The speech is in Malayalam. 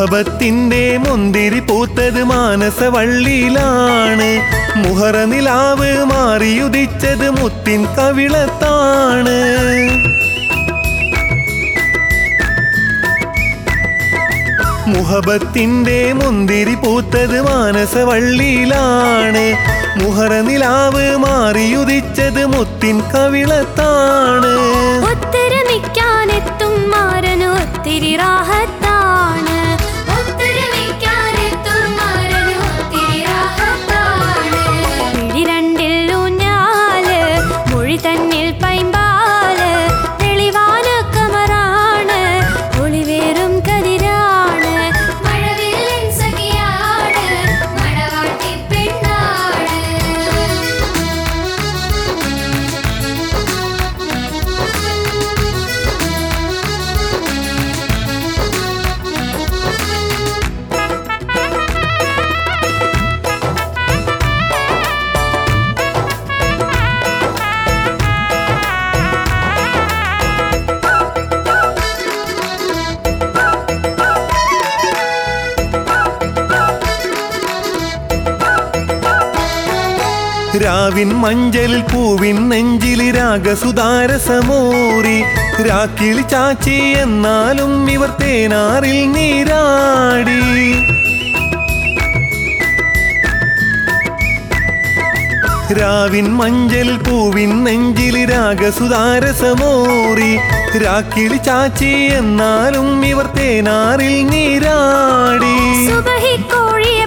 മുഹബത്തിന്റെ മുന്തിരി പൂത്തത് മാനസവള്ളിയിലാണ് മുഹറ നിലാവ് മാറിയുദിച്ചത് മുത്തിൻ കവിളത്താണ് മുഹബത്തിന്റെ മുന്തിരി പൂത്തത് മാനസവള്ളിയിലാണ് മുഹറ നിലാവ് മാറിയുദിച്ചത് മുത്തിൻ കവിളത്താണ് ഒത്തൊരുമിക്കാനെത്തും മാരന് ഒത്തിരി റാഹത്താണ് ഒത്തൊരുമിക്കാനെത്തും മാരന് ഒത്തിരി റാഹത്താണ് മിഴി രണ്ടിൽ ഊഞ്ഞാല് മൊഴി തന്നിൽ പൈമ്പാല് തെളിവാന കമറാണ് ഒളിവേറും കതിരാണ് മഴവില്ലിൻ സഖിയാണ് മണവാട്ടി പെണ്ണാണ് രാവിൻ മഞ്ചലിൽ പൂവിൻ നെഞ്ചിലി രാഗസുതാരസമോറി രാക്കിളി ചാച്ചി എന്നാലും ഇവർ തേനാറിൽ നീരാടി രാവിൻ മഞ്ചലിൽ പൂവിൻ നെഞ്ചിലി രാഗസുതാരസമോറി രാക്കിളി ചാച്ചി എന്നാലും ഇവർ തേനാറിൽ നീരാടി സുബഹി കോഴിയെ